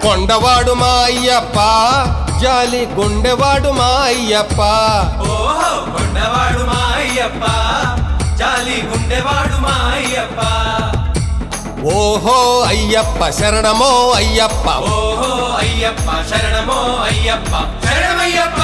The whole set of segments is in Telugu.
కొండవాడు మా అయ్యప్ప జాలి గుండెవాడు మా అయ్యప్ప ఓహో కొండవాడు మా అయ్యప్ప జాలి గుండెవాడు మా అయ్యప్ప ఓహో అయ్యప్ప శరణమో అయ్యప్ప ఓహో అయ్యప్ప శరణమో అయ్యప్ప శరణమయ్యప్ప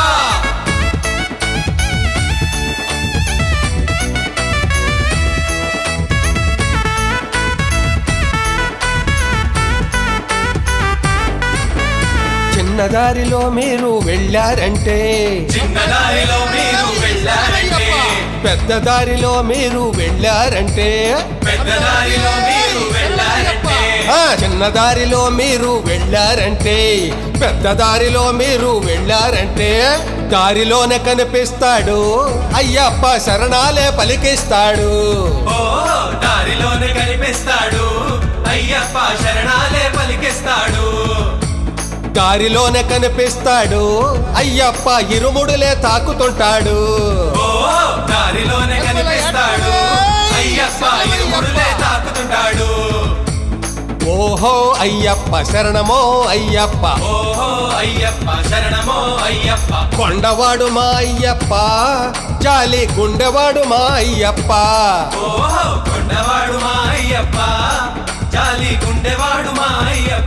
చిన్నదారిలో మీరు వెళ్ళారంటే చిన్న దారిలో మీరు వెళ్ళారంటే పెద్ద దారిలో మీరు వెళ్ళారంటే పెద్ద దారిలో మీరు వెళ్ళారంటే ఆ చిన్న దారిలో మీరు వెళ్ళారంటే పెద్ద దారిలో మీరు వెళ్ళారంటే దారిలోనే కనిపిస్తాడు అయ్యప్ప శరణాలే పలికిస్తాడు ఓహో దారిలోనే కనిపిస్తాడు అయ్యప్ప శరణాలే పలికిస్తాడు దారిలోనే కనిపిస్తాడు అయ్యప్ప ఇరుముడులే తాకుతుంటాడు ఓహో దారిలోనే కనిపిస్తాడు అయ్యప్ప ఇరుముడులే తాకుతుంటాడు ఓహో అయ్యప్ప శరణమో అయ్యప్ప ఓహో అయ్యప్ప శరణమో అయ్యప్ప కొండవాడు మా అయ్యప్ప జాలి గుండెవాడు మా అయ్యప్ప ఓహో కొండవాడు మా అయ్యప్ప జాలి గుండెవాడు మా అయ్యప్ప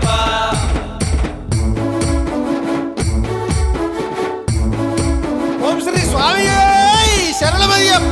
ఓం శ్రీ స్వామి శరణమయ్యప్ప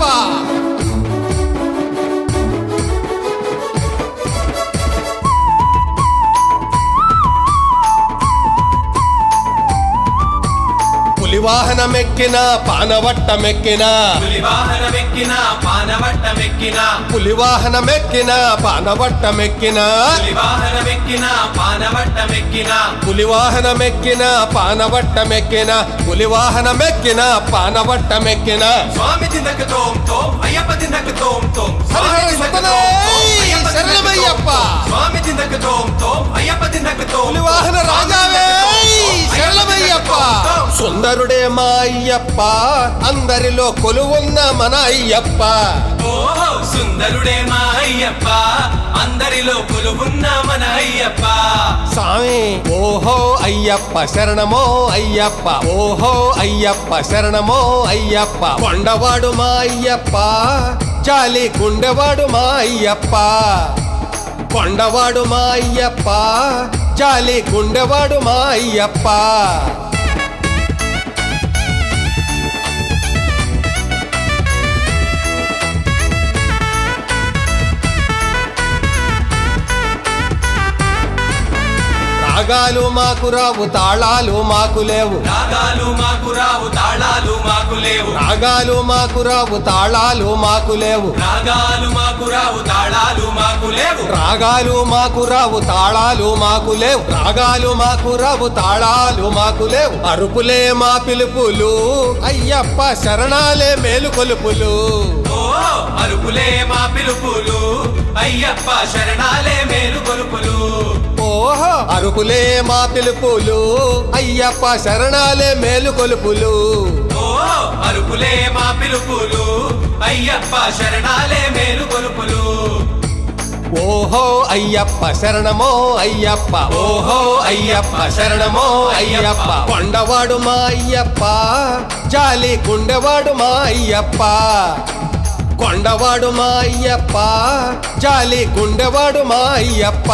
పులివాహనమెక్కిన పానవట్టమెక్కిన పులి వాహనమెక్కిన పానవట్టమెక్కిన పులివాహనమెక్కిన పానవట్టమెక్కిన పులి వాహనమెక్కిన పానవట్టమెక్కిన పులివాహనమెక్కిన పానవట్టమెక్కిన పులివాహనమెక్కిన పానవట్టమెక్కిన స్వామి తిందకు తోం తోం అయ్యప్ప తిందకు తోం తోం హరిహర స్వామి తిందకు సుతనే, తోం తోం, అయ్యప్ప తిందకు శరణమయ్యప్ప. తోం. స్వామి తిందకు తోం తోం అయ్యప్ప తిందకు తోం పులివాహన తోం. రాజావే స్వామి తిందకు తోం తోం, శరణమయ్యప్ప అయ్యప్ప తిందకు తోం తోం. సుందరుడే మా అయ్యప్ప అందరిలో కొలువున్న మన అయ్యప్ప ఓహో సుందరుడే మా అయ్యప్ప అందరిలో కొలువున్న మన అయ్యప్ప స్వామి ఓహో అయ్యప్ప శరణమో అయ్యప్ప ఓహో అయ్యప్ప శరణమో అయ్యప్ప కొండవాడు మా అయ్యప్ప జాలి గుండెవాడు మా అయ్యప్ప కొండవాడు మా అయ్యప్ప జాలి గుండెవాడు మా అయ్యప్ప రాగాలు మాకు రావు తాళాలు మాకు లేవు రాగాలు మాకు రావు తాళాలు మాకు లేవు రాగాలు మాకు రావు తాళాలు మాకు లేవు రాగాలు మాకు రావు తాళాలు మాకు లేవు రాగాలు మాకు రావు తాళాలు మాకు లేవు రాగాలు మాకు రావు తాళాలు మాకు లేవు అరుపులే మా పిలుపులు అయ్యప్ప శరణాలే మేలు కొలుపులు ఓ అరుపులే మా పిలుపులు అయ్యప్ప శరణాలే మేలు కొలుపులు ఓహో అరుపులే మా పిలుపులు అయ్యప్ప శరణాలే మేలు కొలుపులు ఓ అరుపులే మా పిలుపులు అయ్యప్ప శరణాలే మేలు కొలుపులు ఓహో అయ్యప్ప శరణమో అయ్యప్ప ఓహో అయ్యప్ప శరణమో అయ్యప్ప కొండవాడు మా అయ్యప్ప జాలి గుండెవాడు మా అయ్యప్ప కొండవాడు మా అయ్యప్ప జాలి గుండెవాడు మా అయ్యప్ప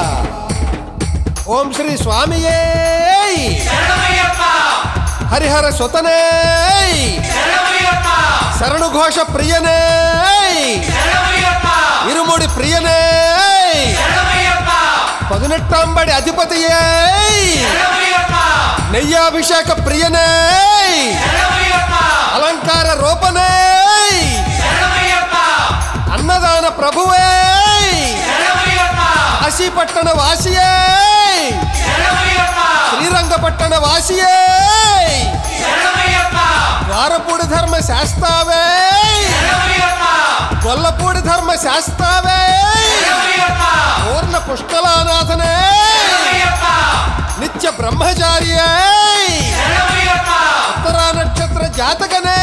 ఓం శ్రీ స్వామియే శరణమయ్యప్ప హరిహర సుతనే శరణమయ్యప్ప శరణు ఘోష ప్రియనే శరణమయ్యప్ప ఇరుముడి ప్రియనే శరణమయ్యప్ప పదునెట్టాంబడి అధిపతియే శరణమయ్యప్ప నెయ్యాభిషేక ప్రియనే శరణమయ్యప్ప అలంకార రూపనే శరణమయ్యప్ప అన్నదాన ప్రభువే శరణమయ్యప్ప కాశీపట్టణ వాసియే శరణమయ్యప్ప శ్రీరంగపట్టణ వాసియే శరణమయ్యప్ప ద్వారపూడి ధర్మ శాస్తావే శరణమయ్యప్ప గొల్లపూడి ధర్మ శాస్తావే శరణమయ్యప్ప పూర్ణ పుష్కలానాథనే శరణమయ్యప్ప నిత్య బ్రహ్మచారియే శరణమయ్యప్ప ఉత్తరా నక్షత్ర జాతకనే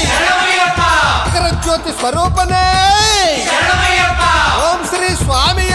శరణమయ్యప్ప మకర జ్యోతి స్వరూపనే శరణమయ్యప్ప ఓం శ్రీ స్వామి